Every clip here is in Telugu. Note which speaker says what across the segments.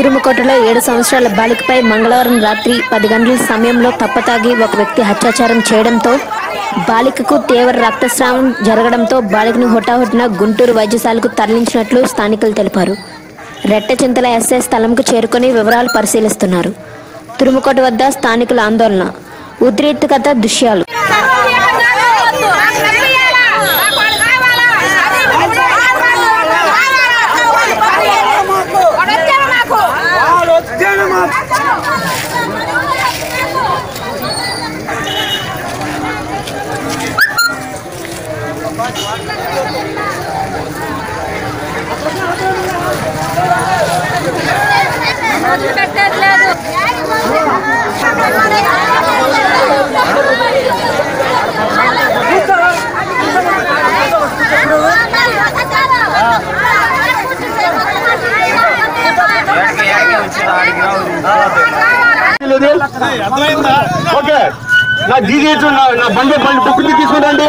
Speaker 1: తురుముకోటలో ఏడు సంవత్సరాల బాలికపై మంగళవారం రాత్రి పది గంటల సమయంలో తప్పతాగి ఒక వ్యక్తి అత్యాచారం చేయడంతో బాలికకు తీవ్ర రక్తస్రావం జరగడంతో బాలికను హుటాహుటిన గుంటూరు వైద్యశాలకు తరలించినట్లు స్థానికులు తెలిపారు రెట్టచింతల ఎస్ఐ స్థలంకు చేరుకుని వివరాలు పరిశీలిస్తున్నారు తురుముకోట వద్ద స్థానికుల ఆందోళన ఉద్రిక్తత దృశ్యాలు
Speaker 2: పెట్టట్లేదు
Speaker 3: లేదు ఓకే నా డీజేస్ నా నా బండి బండి బుక్ తీసుకుంటాండి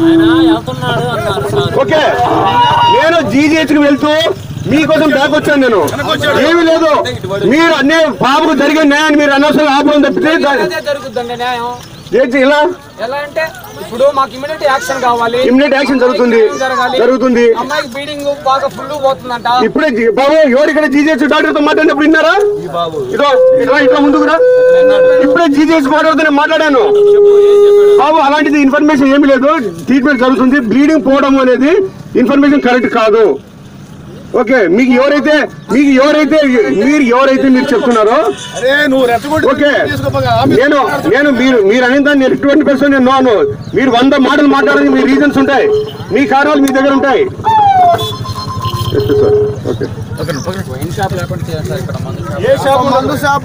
Speaker 3: ఓకే నేను జీజీహెచ్ కి వెళ్తూ మీకోసం బ్యాక్ వచ్చాను నేను ఏమీ లేదు మీరు అన్నీ బాబుకు జరిగే న్యాయాన్ని మీరు అనవసరంగా ఆపడం తప్పితే దాన్ని-
Speaker 4: అదే జరుగుతుందండి న్యాయం
Speaker 3: ఏంటి ఇలా
Speaker 4: ఎలా అంటే ఇప్పుడు మాకు ఇమీడియట్ యాక్షన్ కావాలి
Speaker 3: ఇమ్మీడియట్ యాక్షన్ జరుగుతుంది
Speaker 4: జరగాలి
Speaker 3: జరుగుతుంది
Speaker 4: అమ్మాయికి బీడింగ్ బాగా ఫుల్ పోతుందంట
Speaker 3: ఇప్పుడే జీ- బాబు ఎవరు ఇక్కడ జీజీహెచ్ డాక్టర్ తో మాట్లాడినప్పుడు విన్నారా ఇదో ఇట్లా ఇట్లా ముందుకు రా ఇప్పుడే జీజీహెచ్ మాట్లాడుతూనే మాట్లాడాను బాబు అలాంటిది ఇన్ఫర్మేషన్ ఏమీ లేదు ట్రీట్మెంట్ జరుగుతుంది బ్లీడింగ్ పోవడం అనేది ఇన్ఫర్మేషన్ కరెక్ట్ కాదు ఓకే మీకు ఎవరైతే మీకు ఎవరైతే మీరు ఎవరైతే మీరు చెప్తున్నారో
Speaker 5: అరే నువ్వు రెచ్చగొట్టి
Speaker 3: ఓకే
Speaker 5: తీసుకోపోగా
Speaker 3: నేను నేను మీరు మీరు అనే దాన్ని నేను ఎటువంటి పర్సన్ నేను నోను మీరు వంద మాటలు మాట్లాడడానికి మీ రీజన్స్ ఉంటాయి మీ కారణాలు మీ దగ్గర ఉంటాయి yes sir okay
Speaker 4: wine shop లేకుండా చేయాలి సార్ ఇక్కడ మందు షాప్
Speaker 5: ఏ షాప్ మందు షాప్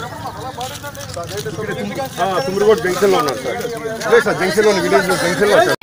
Speaker 3: తుమ్మిడిగోడ్ జంక్షన్ లో ఉన్నారు సార్ లేదు సార్ జంక్షన్ లో విలేజ్ జంక్షన్ లో